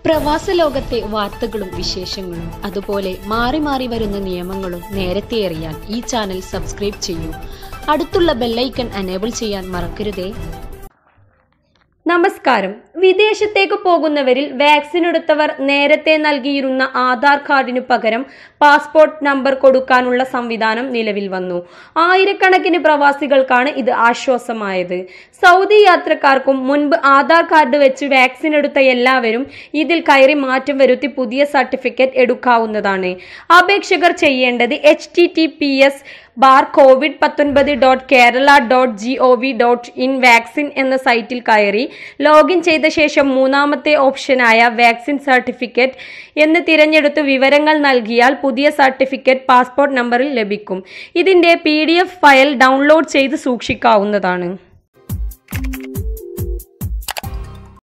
പ്രവാസ ലോകത്തെ വാർത്തകളും വിശേഷങ്ങളും അതുപോലെ മാറി മാറി വരുന്ന നിയമങ്ങളും നേരത്തെ അറിയാൻ ഈ ചാനൽ സബ്സ്ക്രൈബ് ചെയ്യൂ അടുത്തുള്ള ബെല്ലൈക്കൺ അനേബിൾ ചെയ്യാൻ മറക്കരുതേ നമസ്കാരം വിദേശത്തേക്ക് പോകുന്നവരിൽ വാക്സിൻ എടുത്തവർ നേരത്തെ നൽകിയിരുന്ന ആധാർ കാർഡിനു പകരം പാസ്പോർട്ട് നമ്പർ കൊടുക്കാനുള്ള സംവിധാനം നിലവിൽ വന്നു ആയിരക്കണക്കിന് പ്രവാസികൾക്കാണ് ഇത് ആശ്വാസമായത് സൗദി യാത്രക്കാർക്കും മുൻപ് ആധാർ കാർഡ് വെച്ച് വാക്സിൻ എടുത്ത എല്ലാവരും ഇതിൽ കയറി മാറ്റം വരുത്തി പുതിയ സർട്ടിഫിക്കറ്റ് എടുക്കാവുന്നതാണ് അപേക്ഷകർ ചെയ്യേണ്ടത് H T T P S bar covid പത്തൊൻപത് dot Kerala dot G O V dot in vaccine എന്ന സൈറ്റിൽ കയറി ലോഗിൻ ചെയ്ത ശേഷം മൂന്നാമത്തെ ഓപ്ഷനായ വാക്സിൻ സർട്ടിഫിക്കറ്റ് എന്ന് തിരഞ്ഞെടുത്ത് വിവരങ്ങൾ നൽകിയാൽ പുതിയ സർട്ടിഫിക്കറ്റ് പാസ്പോർട്ട് നമ്പറിൽ ലഭിക്കും ഇതിന്റെ പി ഫയൽ ഡൗൺലോഡ് ചെയ്ത് സൂക്ഷിക്കാവുന്നതാണ്